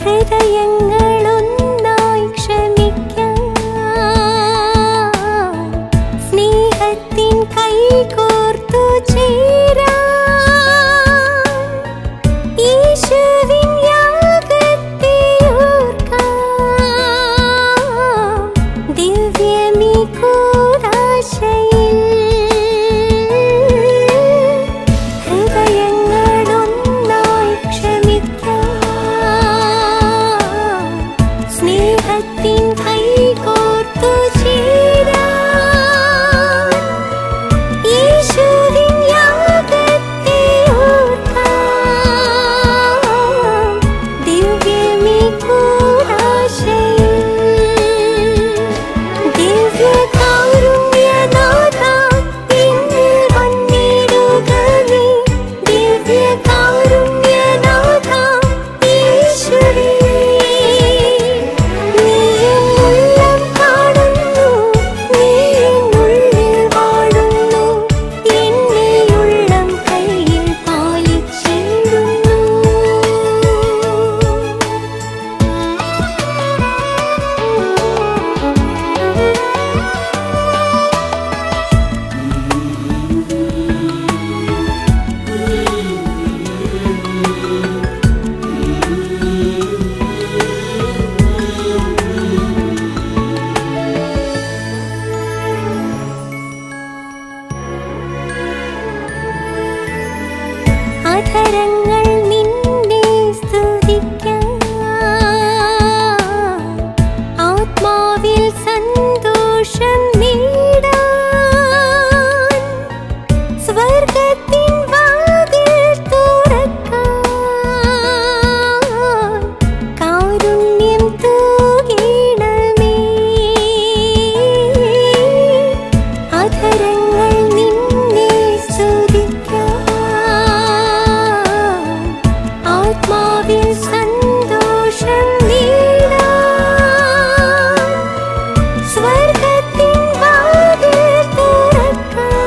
ഹൃദയങ്ങളൊന്നായി ക്ഷമിക്കാൻ സ്നേഹത്തിൻ കൈകോർത്തു ചേരാൻ യേശുവിൻ യാഗത്തെ ഓർക്കാം ദിവ്യമീ കൂദാശയിൽ ഹൃദയങ്ങളൊന്നായി ക്ഷമിക്കാം സ്നേഹത്തിൻ കൈകോർത്തു ചേരാൻ യേശുവിൻ യാഗത്തെ ഓർക്കാം ദിവ്യമീ കൂദാശയിൽ ദിവ്യകാരുണ്യനാഥ എന്നിൽ വന്നിടുകവേ ദിവ്യകാരുണ്യനാഥ യേശുവേ നീ എന്നുള്ളം കാണുന്നു നീ എന്നുള്ളിൽ വാഴുന്നു എന്നെ ഉള്ളം കയ്യിൽ പാലിച്ചിടുന്നു അധരങ്ങൾ നിന്നെ സ്തുതിക്കാൻ ആത്മാവിൽ സന്തോഷം നേടാൻ സ്വർഗത്തിൻ വാതിൽ തുറക്കാൻ കാരുണ്യം തൂകിടമേ അധരങ്ങൾ നിന്നെ സ്തുതിക്കാൻ ആത്മാവിൽ സന്തോഷം നേടാൻ സ്വർഗത്തിൻ വാതിൽ തുറക്കാൻ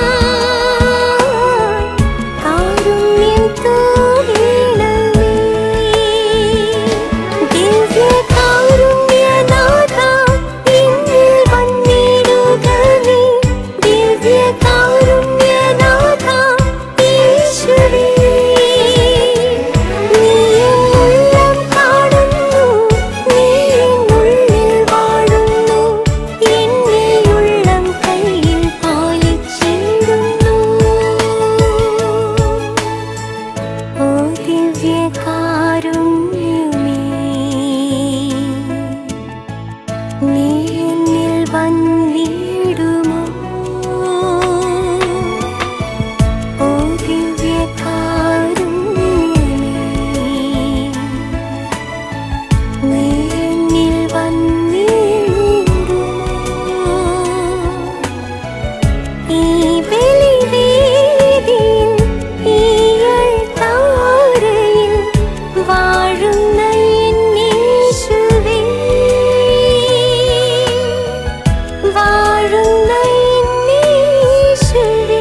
കാരുണ്യം തൂകിടമേ ദിവ്യകാരുണ്യനാഥ എന്നിൽ വന്നിടുകവേ ദിവ്യകാരുണ്യനാഥ യേശുവേ നീ എന്നുള്ളം കാണുന്നു നീ എന്നുള്ളിൽ വാഴുന്നു എന്നെ ഉള്ളം കയ്യിൽ പാലിച്ചിടുന്നു ഓ ദിവ്യകാരുണ്യമേ നീ എന്നിൽ വന്നിടുമോ ഓ ദിവ്യകാരുണ്യമേ നീ എന്നിൽ വന്നിടുമോ ഈ ബലിവേദിയിൽ ഈയൾ താരയിൽ വാഴുന്ന എന്നീശുവേ വാഴുന്ന എന്നീശുവേ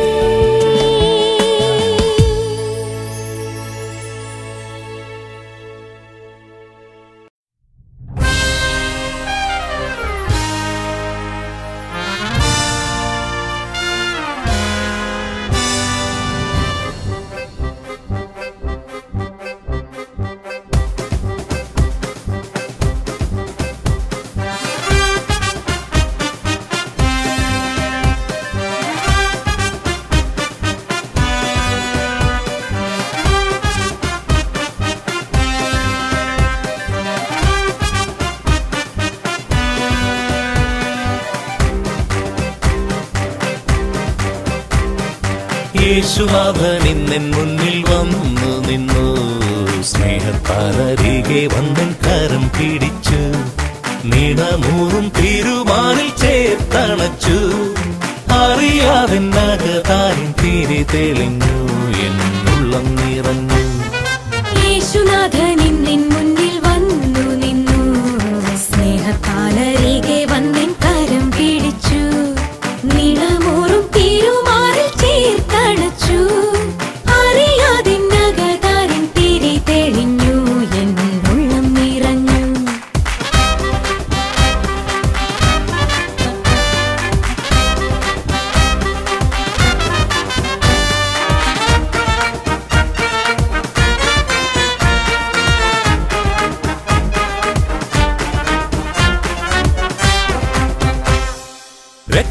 യേശുനാഥൻ ഇന്നെൻ മുന്നിൽ വന്നു നിന്നു സ്നേഹത്താലരികെ വന്നൻ കരം പിടിച്ചു നീണമൂറും തിരുമാറിൽ ചേർത്തണച്ചു അറിയാതെ നഗതാരിൻ തിരി തെളിഞ്ഞു എന്നുള്ളം നിറഞ്ഞു യേശുനാഥൻ ഇന്നിൻ മുന്നിൽ വന്നു നിന്നു സ്നേഹത്താലരികെ വന്നിൻ കരം പിടിച്ചു നിളമൂറും തിരുമാറിൽ ചേർത്തണച്ചു അറിയാതെ നഗതാരൻ തിരി തെളിഞ്ഞു എന്നുള്ള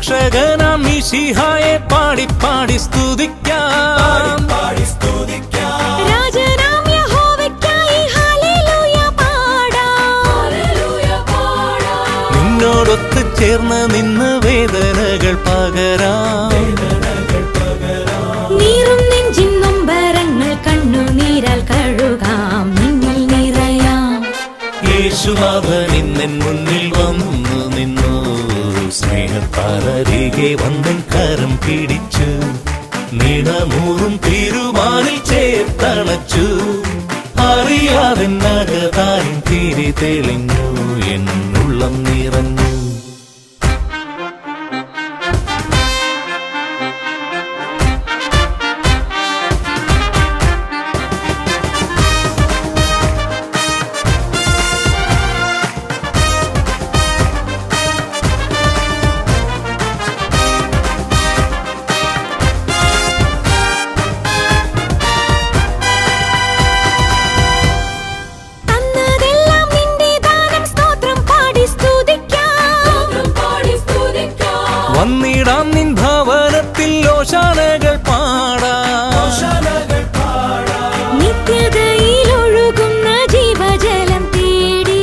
രക്ഷകനാം മിശിഹായെ പാടി പാടി സ്തുതിക്കാം രാജനാം യഹോവയ്ക്കായി ഹല്ലേലൂയ പാടാം നിന്നോടൊത്ത് ചേർന്ന് നിന്ന് വേദനകൾ പകരാം നീറും നെഞ്ചിൻ നൊമ്പരങ്ങൾ കണ്ണുനീരാൽ കഴുകാം നിന്നിൽ നിറയാം യേശുനാഥൻ ഇന്നെൻ മുന്നിൽ വന്നു നിന്നു സ്നേഹത്താലരികെ വന്നൻ കരം പിടിച്ചു നീണമൂറും തിരുമാറിൽ ചേർത്തണച്ചു അറിയാതെ നഗതാരിൻ തിരി തെളിഞ്ഞു എന്നുള്ളം നിറഞ്ഞു തന്നതെല്ലാം നിന്റെ ദാനം സ്തോത്രം പാടി സ്തുതിക്കാം വന്നിടാം നിൻ ഭവനത്തിൽ ഓശാനകൾ പാടാം നിത്യതയിൽ ഒഴുകുന്ന ജീവജലം തേടി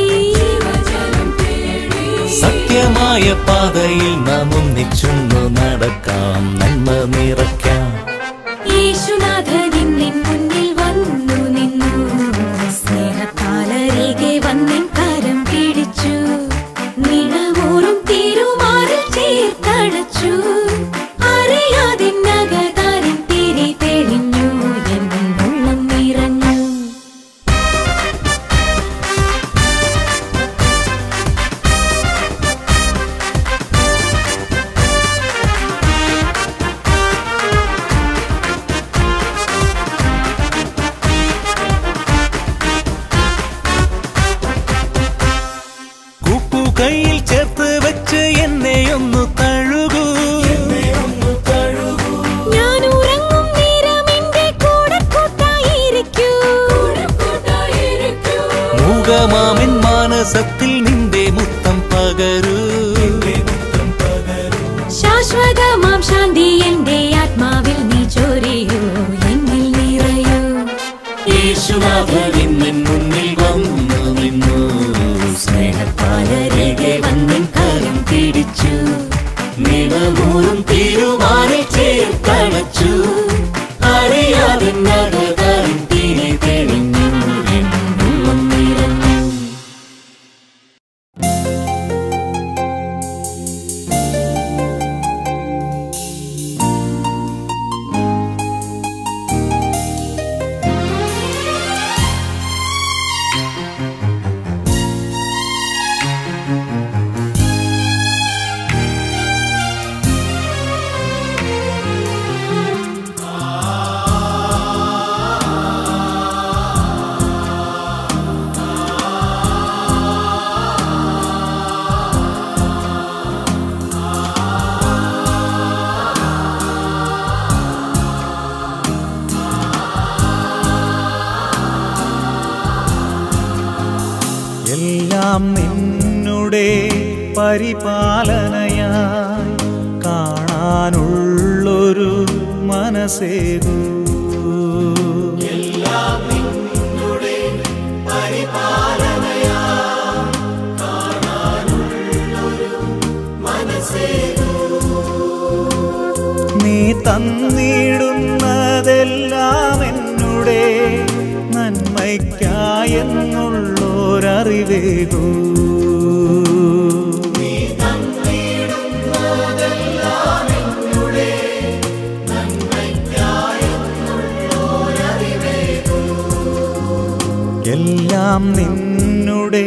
സത്യമായ പാതയിൽ നാം ഒന്നിച്ചൊന്നു നടക്കാം നന്മ നിറയ്ക്കാം യേശുനാഥൻ നിന്നിൻ മുന്നിൽ വന്നു നിന്നു സ്നേഹത്താലരികെ വന്നിൻ കരം പിടിച്ചു നിണമൂറും തിരുമാറിൽ ചേർത്തടച്ചു അറിയാതെ നഗതാരിൻ തിരി തെളിഞ്ഞു എന്നുള്ളം നിറഞ്ഞു കുപ്പു കയ്യിൽ ചേർത്ത് വെച്ച് എന്നെ ഒന്ന് തഴുകൂ ഞാൻ ഉറങ്ങും നേരം എന്റെ കൂടെ കൂട്ടായിരിക്കൂ മൂകമാമൻ മാനസത്തിൽ നിന്റെ മുത്തം പകരൂ ശാശ്വതമാം ശാന്തി എന്റെ ആത്മാവിൽ നീ ചൊരിയൂ എന്നിൽ നിറയൂ യേശുനാഥൻ ഇന്നെൻ മുന്നിൽ വന്നു നിന്നു സ്നേഹത്താലരികെ വന്നിൻ കരം പിടിച്ചു നിലമൂറും തിരുമാറിൽ ചേർത്തണച്ചു അറിയാതെ നഗതാരിൻ തിരി തെളിഞ്ഞു എന്നുള്ളം നിറഞ്ഞു എല്ലാം നിന്നുടെ പരിപാലനയായി കാണാനുള്ളൊരു മനസ്സേകൂ നീ തന്നിടുന്നതെല്ലാം എന്നുടെ നന്മയ്ക്കായെന്നുള്ളോരറിവേകൂ എല്ലാം നിന്നുടെ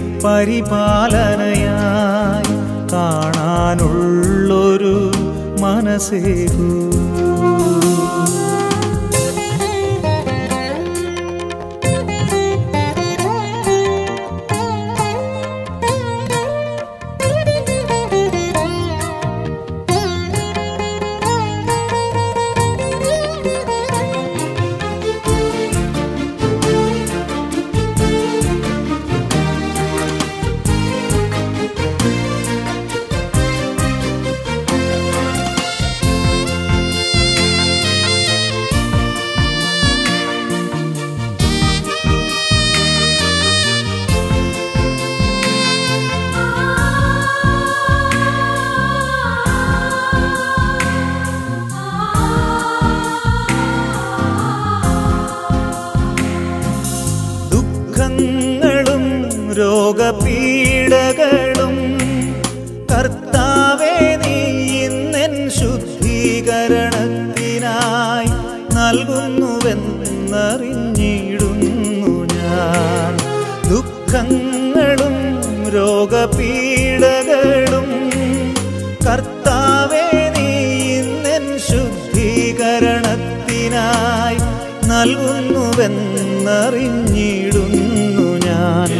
പരിപാലനയായി കാണാനുള്ളൊരു മനസ്സേകൂ രോഗപീഡകളും കർത്താവേ നീ ഇന്നെൻ ശുദ്ധീകരണത്തിനായി നൽകുന്നുവെന്നറിഞ്ഞിടുന്നു ഞാൻ ദുഃഖങ്ങളും രോഗപീഡകളും കർത്താവേ നീ ഇന്നെൻ ശുദ്ധീകരണത്തിനായി നൽകുന്നുവെന്നറിഞ്ഞിടുന്നു ഞാൻ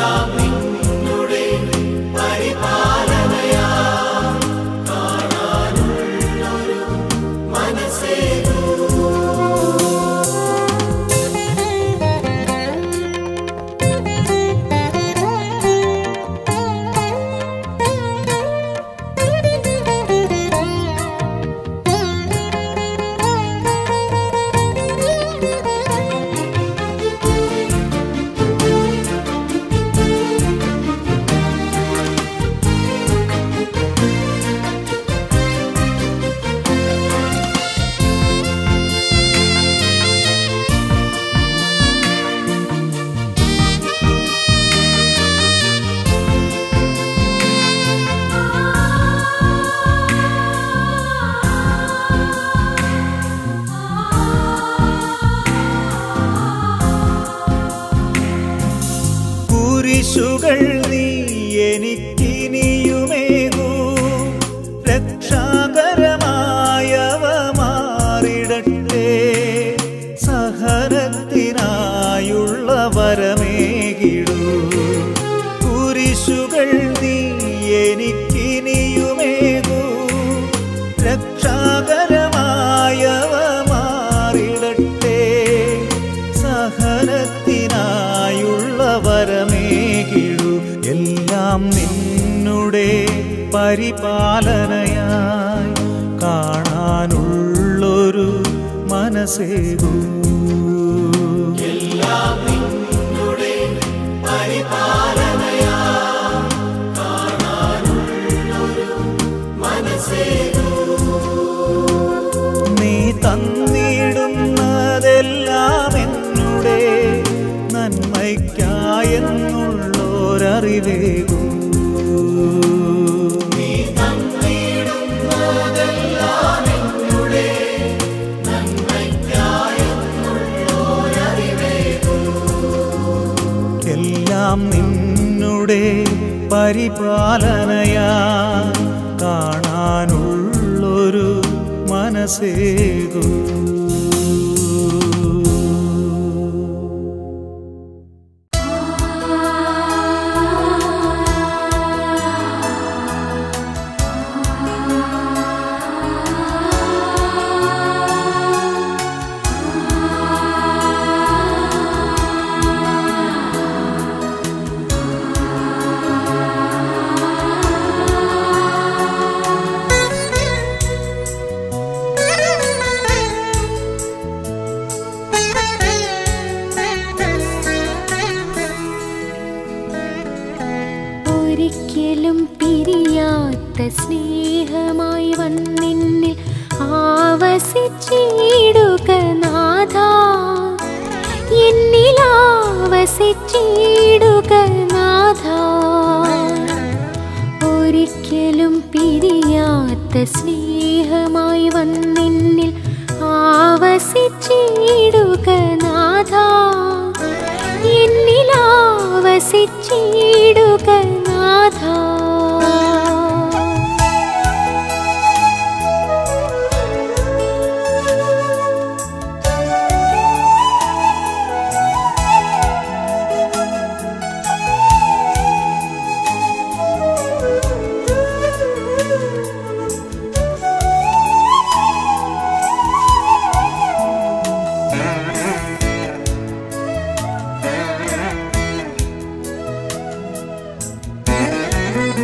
കുരിശുകൾ നീ എനിക്കിനിയുമേകൂ രക്ഷാകരമായവ മാറിടട്ടെ സഹനത്തിനായുള്ള വരമേകിടൂ കുരിശുകൾ നീ എനിക്കിനിയുമേകൂ രക്ഷാകരമായവ മാറിടട്ടെ സഹനത്തിനായുള്ള വരമേകിടു എല്ലാം നിന്നുടെ പരിപാലനയായി കാണാനുള്ളൊരു മനസ്സേകൂ നീ തന്നിടുന്നതെല്ലാം എന്നുടെ നന്മയ്ക്കായെന്നുള്ളോരറിവേകൂ എല്ലാം നിന്നുടെ പരിപാലനയാ കാണാനുള്ളൊരു മനസ്സേകൂ ഒരിക്കലും പിരിയാത്ത സ്നേഹമായി വന്നിന്നിൽ ആവസിച്ചിടുക നാഥ എന്നിൽ ആവസിച്ചിടുക നാഥ ഒരിക്കലും പിരിയാത്ത സ്നേഹമായി വന്നിന്നിൽ ആവസിച്ചിടുക നാഥ എന്നിൽ ആവസിച്ചിടുക നാഥ ും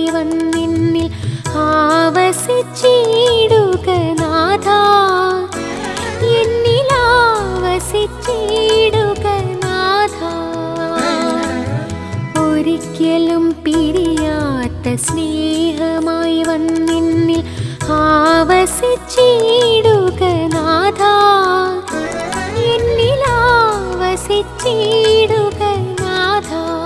സ്നേഹമായി വന്നിന്നിൽ ആവസിച്ചിടുക നാഥ എന്നിലാവസിച്ചിടുക നാഥ ഒരിക്കലും പിരിയാത്ത സ്നേഹമായി വന്നിന്നിൽ ആവസിച്ചിടുക നാഥ എന്നിലാവസിച്ചിടുക നാഥ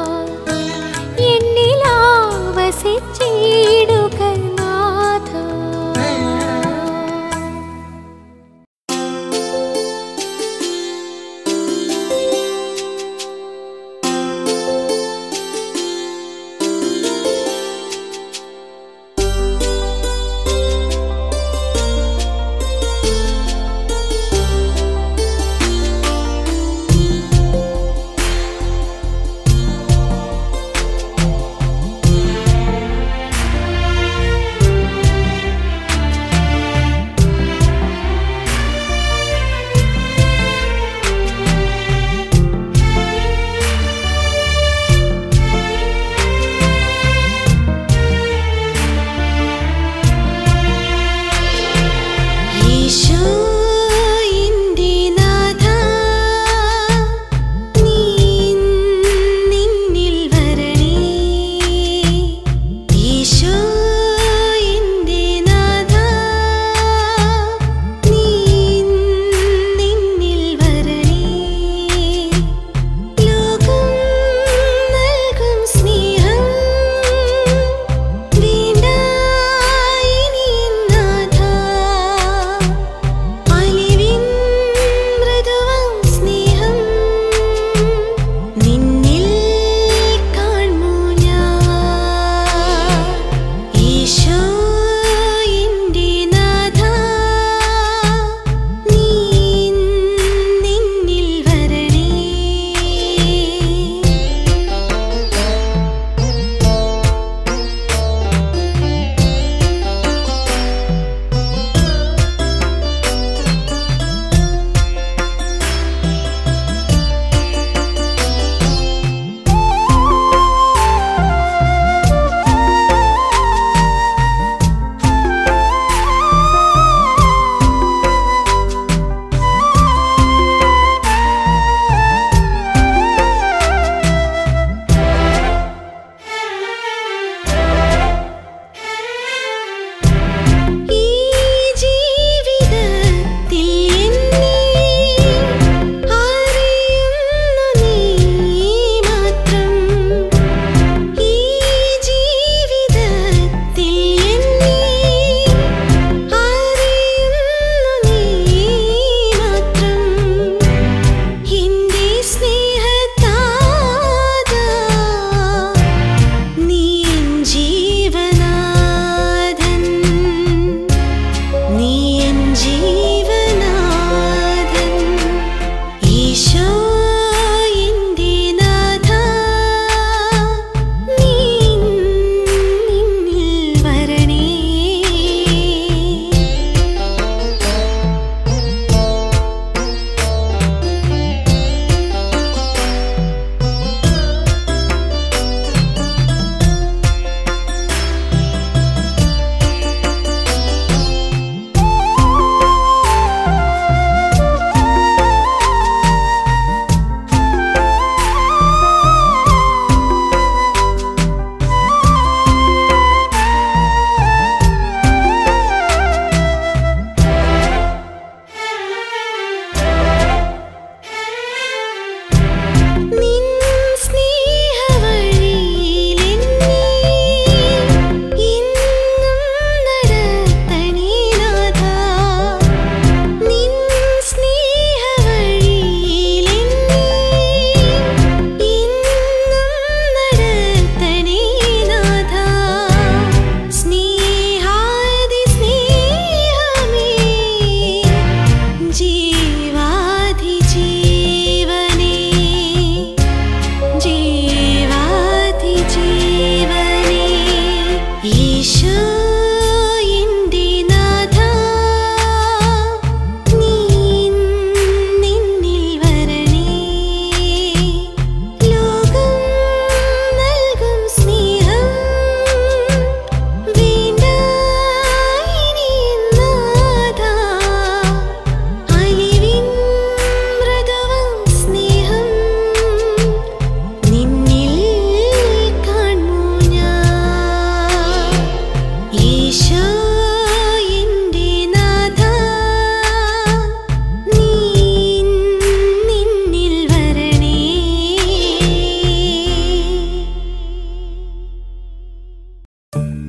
എന്നിലാവസിച്ചിടുക നാഥ യേശുവേ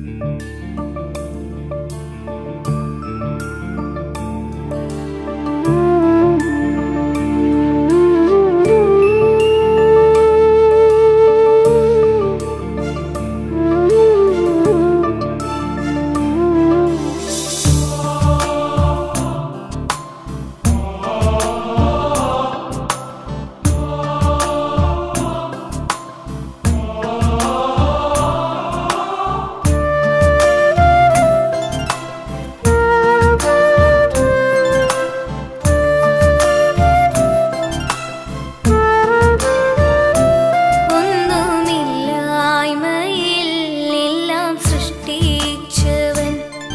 ഒന്നുമില്ലായ്മയിൽ എല്ലാം സൃഷ്ടിച്ചവൻ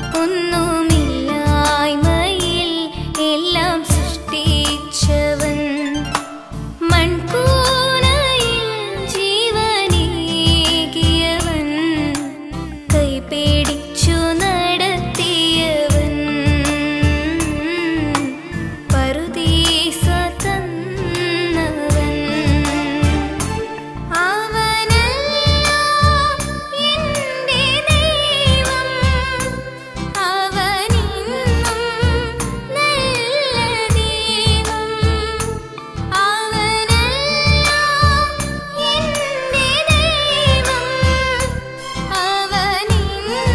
ഒന്നുമില്ലായ്മയിൽ എല്ലാം സൃഷ്ടിച്ചവൻ മൺകൂനയിൽ ജീവനേകിയവൻ കൈപിടിച്ചു നടത്തിയവൻ പറുദീസ തന്നവൻ അവനല്ലോ എൻ്റെ ദൈവം അവനിന്നും നല്ല ദൈവം അവനല്ലോ എൻ്റെ ദൈവം അവനിന്നും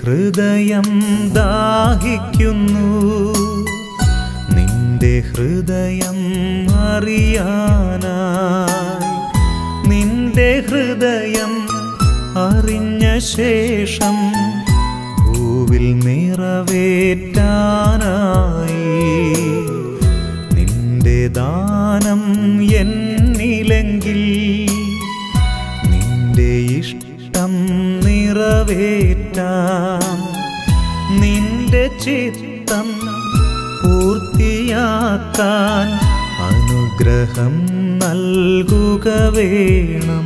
ഹൃദയം ദാഹിക്കുന്നു നിന്റെ ഹൃദയം അറിയാനായി നിന്റെ ഹൃദയം അറിഞ്ഞ ശേഷം ഭൂവിൽ നിറവേറ്റാനായി നിന്റെ ദാനം എന്നിലെങ്കിൽ നിന്റെ ഇഷ്ടം നിറവേറ്റാം നിന്റെ ചിത്തം പൂർത്തിയാക്കാൻ അനുഗ്രഹം നൽകുക വേണം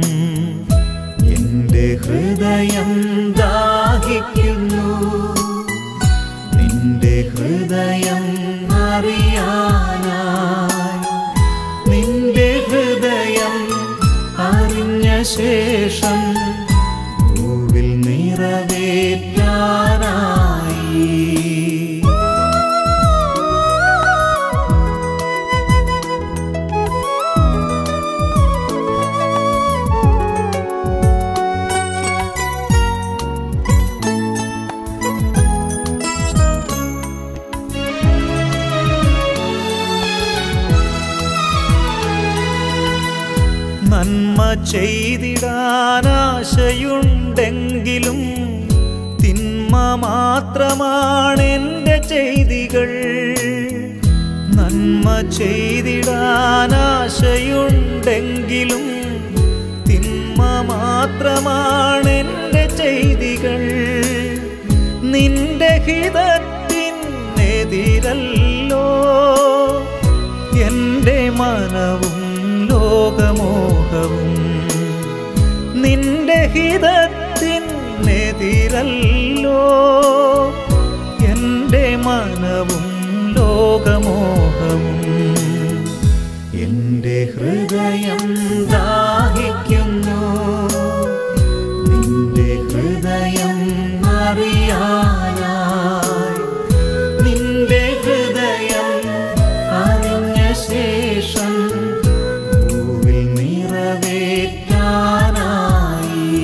എന്റെ ഹൃദയം ദാഹിക്കുന്നു നിന്റെ ഹൃദയം അറിയാനായി നിന്റെ ഹൃദയം അറിഞ്ഞ ശേഷം ഭൂവിൽ നിറവേറ്റാനായി നന്മ ചെയ്തിടാനാശയുണ്ടെങ്കിലും തിന്മ മാത്രമാണെൻ്റെ ചെയ്തികൾ നന്മ ചെയ്തിടാനാശയുണ്ടെങ്കിലും തിന്മ മാത്രമാണെൻ്റെ ചെയ്തികൾ നിന്റെ ഹിതത്തിനെതിരല്ലോ എൻ്റെ മനവും ലോകമോഹവും നിന്റെ ഹിതത്തിനെതിരല്ലോ എൻ്റെ മനവും ലോകമോഹവും എൻ്റെ ഹൃദയം ദാഹിക്കുന്നു നിന്റെ ഹൃദയം അറിയാനായി നിന്റെ ഹൃദയം അറിഞ്ഞ ശേഷം ഭൂവിൽ നിറവേറ്റാനായി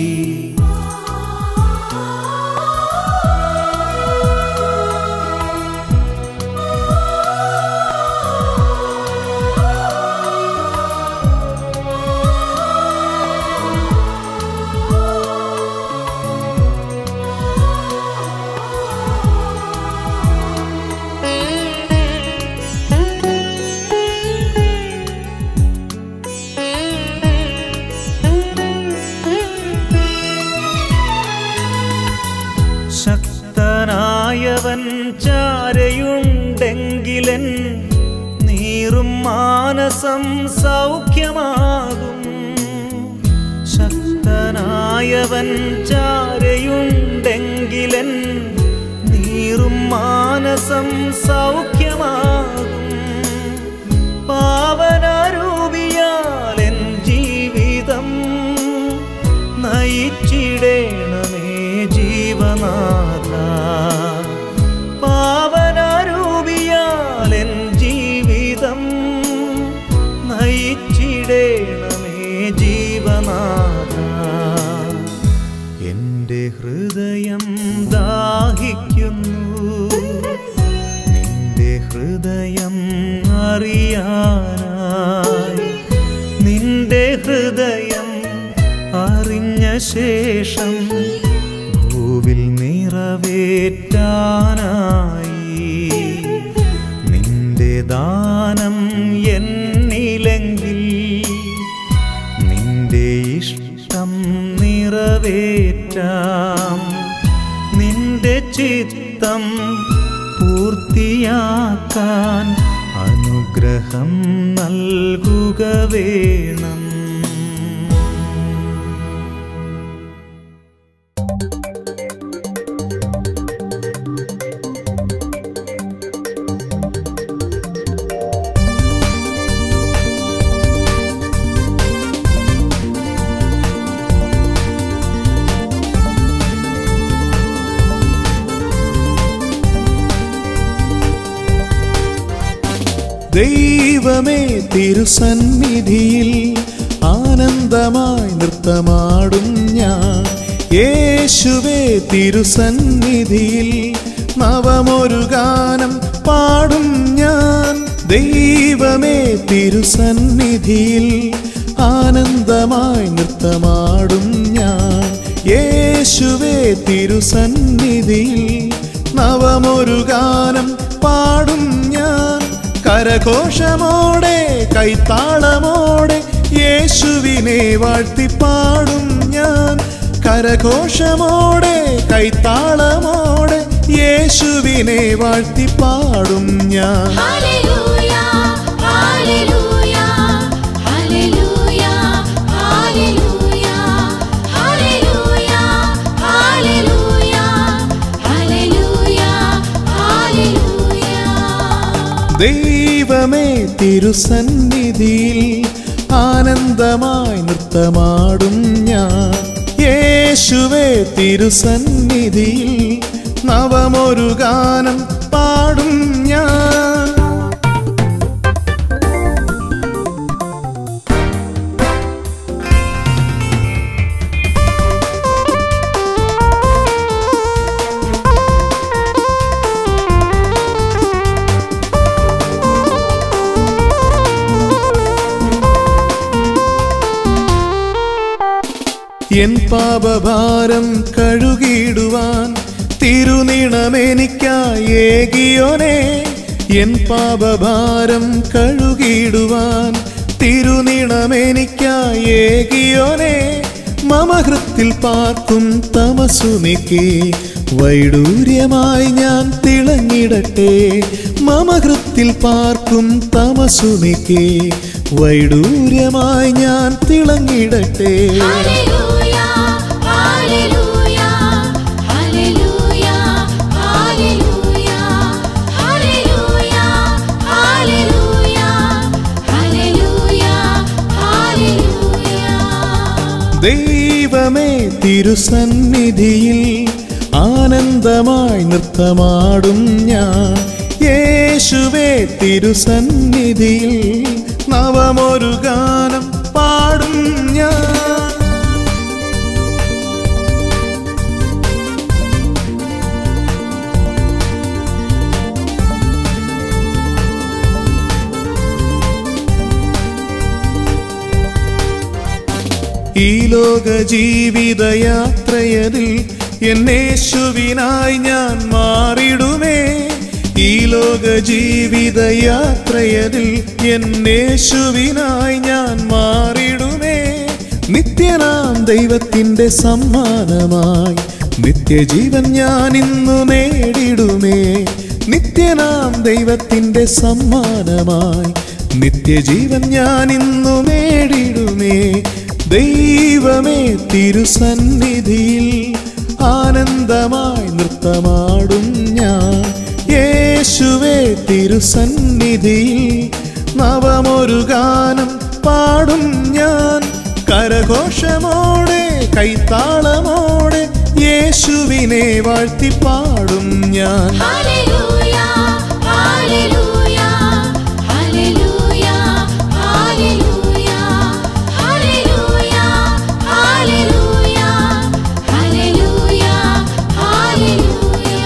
ശക്തനായവൻ ചാരയുണ്ടെങ്കിലൻ നീറും മാനസം സൗഖ്യമാകും ശക്തനായവൻ ചാരയുണ്ടെങ്കിലൻ നീറും മാനസം സൗഖ്യമാകും പാവനരൂപിയാലെൻ ജീവിതം നയിച്ചിടേണമേ ജീവനാഥ പാവനരൂപിയാലെൻ ജീവിതം നയിച്ചിടേണമേ ജീവനാഥ എൻ്റെ ഹൃദയം ദാഹിക്കുന്നു നിന്റെ ഹൃദയം അറിയാനായി നിന്റെ ഹൃദയം അറിഞ്ഞ ശേഷം ഭൂവിൽ നിറവേറ്റാനായി നിന്റെ ദാനം എന്നിലെങ്കിൽ നിന്റെ ഇഷ്ടം നിറവേറ്റാം നിന്റെ ചിത്തം പൂർത്തിയാക്കാൻ അനുഗ്രഹം നൽകുക വേണം ദൈവമേ തിരുസന്നിധിയിൽ ആനന്ദമായി നൃത്തമാടും ഞാൻ യേശുനാഥ യേശുവേ തിരുസന്നിധിയിൽ നവമൊരു ഗാനം പാടും ഞാൻ ദൈവമേ തിരുസന്നിധിയിൽ ആനന്ദമായി നൃത്തമാടും ഞാൻ യേശുവേ തിരുസന്നിധിയിൽ നവമൊരു ഗാനം പാടും ഞാൻ കരഘോഷമോടെ കൈത്താളമോടെ യേശുവിനെ വാഴ്ത്തി പാടും ഞാൻ കരഘോഷമോടെ കൈത്താളമോടെ യേശുവിനെ വാഴ്ത്തി പാടും ഞാൻ hallelujah hallelujah hallelujah hallelujah hallelujah hallelujah hallelujah hallelujah ദൈവമേ തിരുസന്നിധിയിൽ ആനന്ദമായി നൃത്തമാടും ഞാൻ യേശുവേ തിരുസന്നിധിയിൽ നവമൊരു ഗാനം പാടും ഞാൻ എൻ പാപഭാരം കഴുകിടുവാൻ തിരുനിണമെനിക്കായി ഏകിയോനെ എൻ പാപഭാരം കഴുകിടുവാൻ തിരുനിണമെനിക്കായി ഏകിയോനെ മമഹൃത്തിൽ പാർക്കും തമസു നീക്കി വൈഡൂര്യമായി ഞാൻ തിളങ്ങിടട്ടെ മമഹൃത്തിൽ പാർക്കും തമസു നീക്കി വൈഡൂര്യമായി ഞാൻ തിളങ്ങിടട്ടെ hallelujah hallelujah hallelujah hallelujah hallelujah hallelujah hallelujah hallelujah ദൈവമേ തിരുസന്നിധിയിൽ ആനന്ദമായി നൃത്തമാടും ഞാൻ യേശുവേ തിരുസന്നിധിയിൽ നവമൊരു ഗാനം പാടും ഞാൻ ഈ ലോക ജീവിതയാത്രയതിൽ എന്നേശുവിനായി ഞാൻ മാറിടുമേ ഈ ലോക ജീവിതയാത്രയതിൽ എന്നേശുവിനായി ഞാൻ മാറിടുമേ നിത്യനാം ദൈവത്തിൻ്റെ സമ്മാനമായി നിത്യജീവൻ ഞാൻ ഇന്നു നേടിടുമേ നിത്യനാം ദൈവത്തിൻ്റെ സമ്മാനമായി നിത്യജീവൻ ഞാൻ ഇന്നു നേടിടുമേ ദൈവമേ തിരുസന്നിധിയിൽ ആനന്ദമായി നൃത്തമാടും ഞാൻ യേശുവേ തിരുസന്നിധിയിൽ നവമൊരു ഗാനം പാടും ഞാൻ കരഘോഷമോടെ കൈത്താളമോടെ യേശുവിനെ വാഴ്ത്തി പാടും ഞാൻ hallelujah hallelujah hallelujah hallelujah hallelujah hallelujah hallelujah hallelujah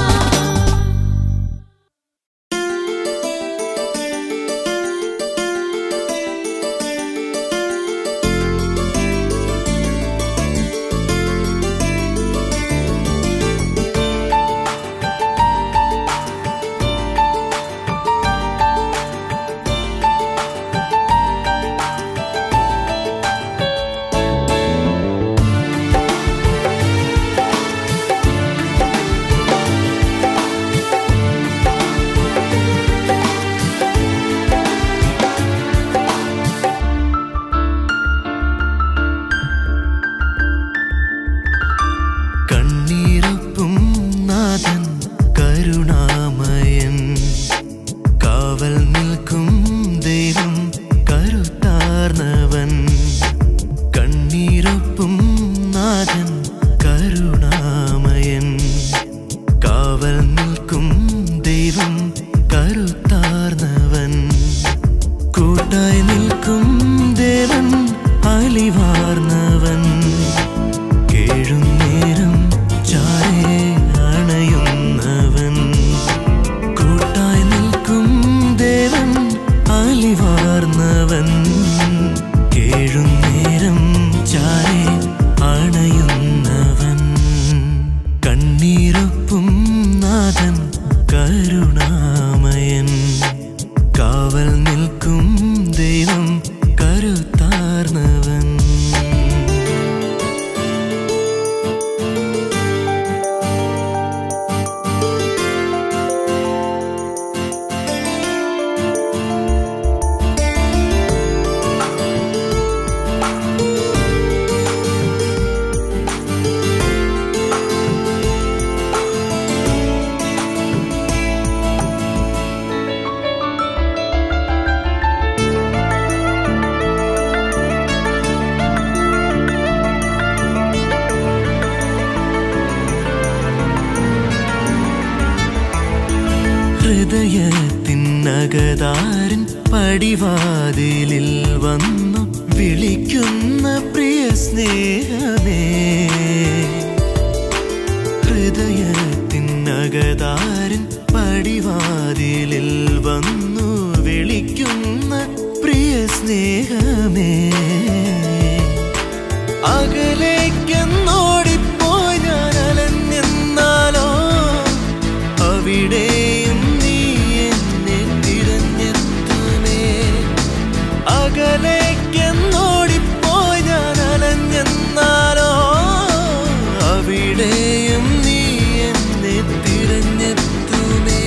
കണ്ണീരൊപ്പും നാഥൻ കരുണാമയൻ കാവൽ നിൽക്കും ദൈവം കരുത്താർന്നവൻ കണ്ണീരൊപ്പും നാഥൻ കരുണാമയൻ കാവൽ നിൽക്കും ദൈവം കരുത്താർന്നവൻ കൂട്ടായി നിൽക്കും ദേവൻ അലിവാർന്നവൻ കേഴും നേരം ചാരെ അണയുന്നവൻ കണ്ണീരൊപ്പും നാഥൻ കരുണാമയൻ കാവൽ നിൽക്കും ദൈവം കരുത്താർന്നവൻ ഹൃദയത്തിനകതാരൻ പടിവാതിലിൽ വന്നു വിളിക്കുന്ന പ്രിയ സ്നേഹമേ ഹൃദയത്തിനകതാരൻ പടിവാതിലിൽ വന്നു വിളിക്കുന്ന പ്രിയ സ്നേഹമേ അകലേക്കെന്നോടിപ്പോയി ഞാൻ അലഞ്ഞെന്നാലോ അവിടെയും നീ എന്നെ തിരഞ്ഞെത്തുമേ അകലേക്കെന്നോടിപ്പോയി ഞാൻ അലഞ്ഞെന്നാലോ അവിടെയും നീ എന്നെ തിരഞ്ഞെത്തുമേ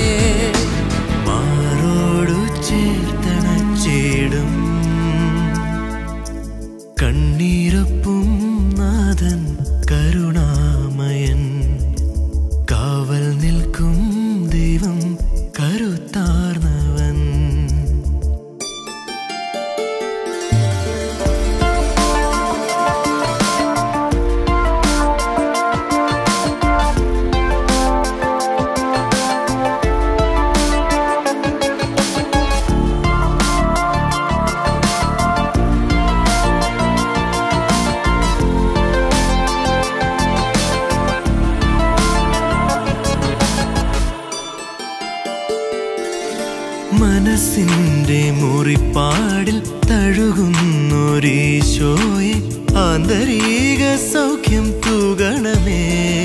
മാറോടു ചേർത്തണച്ചേടും കണ്ണീരൊപ്പും നാഥൻ കരുണാമയൻ കാവൽ നിൽക്കും ദൈവം കരുത്താർന്നവൻ മനസ്സിന്റെ മുറിപ്പാടിൽ തഴുകുന്നൊരീശോയെ ആന്തരിക സൗഖ്യം തൂകണമേ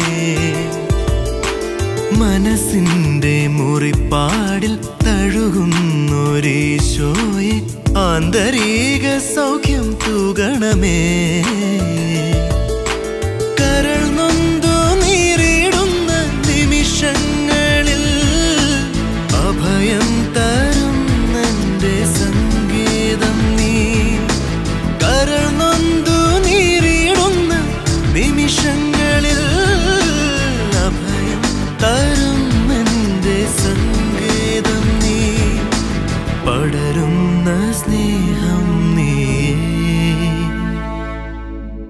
മനസ്സിന്റെ മുറിപ്പാടിൽ തഴുകുന്നൊരീശോയെ ആന്തരിക സൗഖ്യം തൂകണമേ കരൾ നൊന്തു നീറിടുന്ന നിമിഷങ്ങളിൽ അഭയം തരുന്നെന്റെ സംഗീതം നീ കരൾ നൊന്തു നീറിടുന്ന നിമിഷങ്ങളിൽ അഭയം തരുന്നെന്റെ സംഗീതം നീ പടരുന്ന സ്നേഹം നീയേ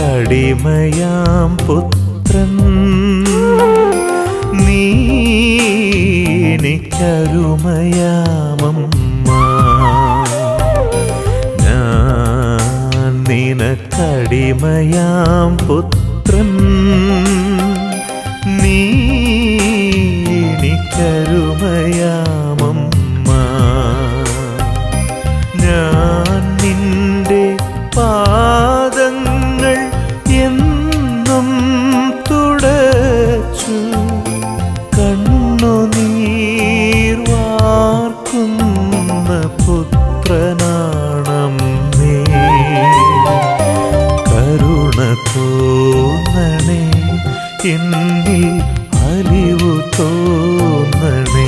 നിനക്കടിമയാം പുത്രൻ നീ എനിക്കരുമയാമമ്മ ഞാൻ നിനക്കടിമയാം പുത്രൻ നീ എനിക്കരുമയാമമ്മ ഞാൻ നിന്റെ പാദങ്ങൾ എന്നും തുടച്ചു കണ്ണുനീർ വാർക്കുന്ന പുത്രനാണം നീ കരുണ തോന്നണേ എന്നിൽ അലിവു തോന്നണേ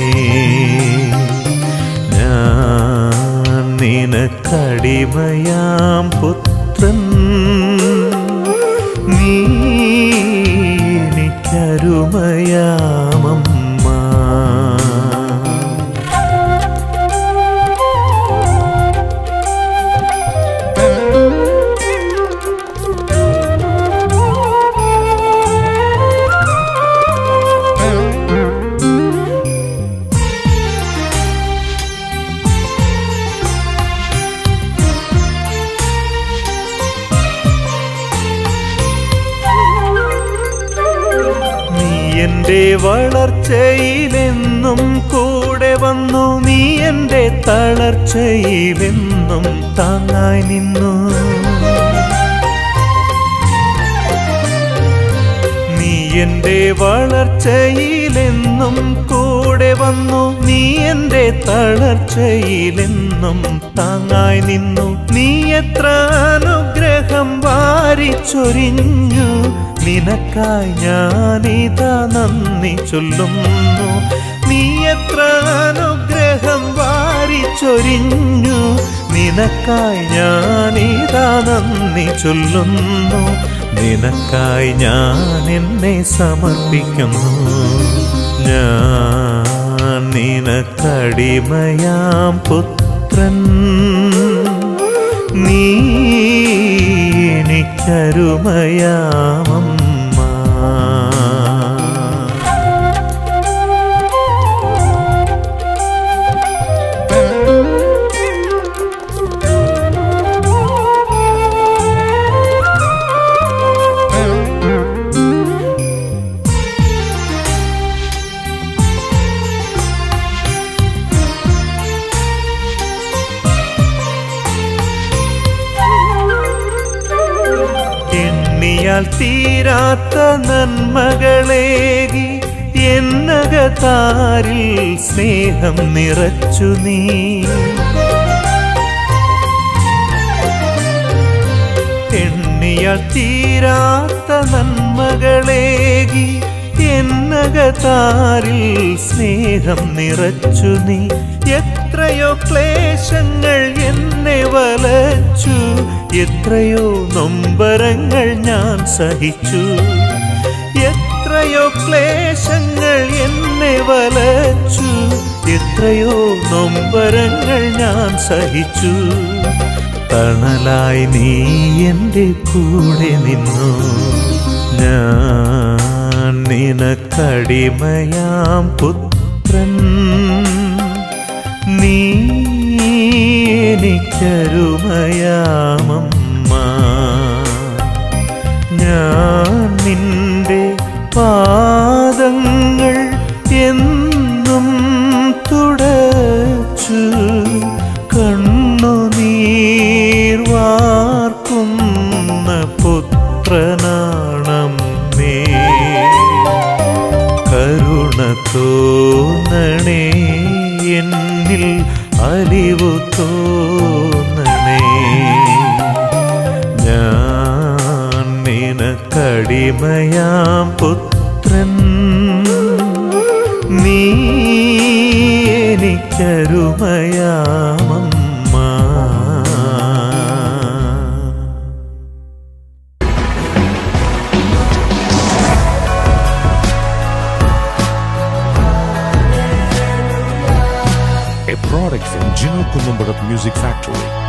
ഞാൻ നിനക്കടിമയാം പുത്രൻ നീ എനിക്കരുമയാമമ്മ നീ എൻ്റെ വളർച്ചയിലെന്നും കൂടെ വന്നു നീ എൻ്റെ തളർച്ചയിലെന്നും താങ്ങായി നിന്നു നീ എൻ്റെ വളർച്ചയിലെന്നും കൂടെ വന്നു നീ എൻ്റെ തളർച്ചയിലെന്നും താങ്ങായി നിന്നു നീ എത്ര അനുഗ്രഹം വാരിച്ചൊരിഞ്ഞു നിനക്കായി ഞാനിതാ നന്ദി ചൊല്ലുന്നു നീ എത്ര അനുഗ്രഹം വാരിച്ചൊരിഞ്ഞു നിനക്കായി ഞാനിതാ നന്ദി ചൊല്ലുന്നു നിനക്കായി ഞാൻ എന്നെ സമർപ്പിക്കുന്നു ഞാൻ നിനക്കടിമയാം പുത്രൻ നീ എനിക്കരുമയാമമ്മ എണ്ണിയാൽ തീരാത്ത നന്മകളേകി എന്നകതാരിൽ സ്നേഹം നിറച്ചു നീ എണ്ണിയാൽ തീരാത്ത നന്മകളേകി എന്നകതാരിൽ സ്നേഹം നിറച്ചു നീ എത്രയോ ക്ലേശങ്ങൾ എന്നെ വലച്ചു എത്രയോ നൊമ്പരങ്ങൾ ഞാൻ സഹിച്ചു എത്രയോ ക്ലേശങ്ങൾ എന്നെ വലച്ചു എത്രയോ നൊമ്പരങ്ങൾ ഞാൻ സഹിച്ചു തണലായി നീ എൻ്റെ കൂടെ നിന്നു ഞാൻ നിനക്കടിമയാം പുത്രൻ നീ എനിക്കരുമയാമമ്മ ഞാൻ നിന്റെ പാദങ്ങൾ എന്നും തുടച്ചു കണ്ണുനീർ വാർക്കുന്ന പുത്രനാണം മേ കരുണ തോന്നണേ എന്നിൽ അലിവു തോന്നണേ ഞാൻ നിനക്കടിമയാം പുത്രൻ നീ എനിക്കരുമയാമമ്മ a product from Gino Columbarat Music Factory.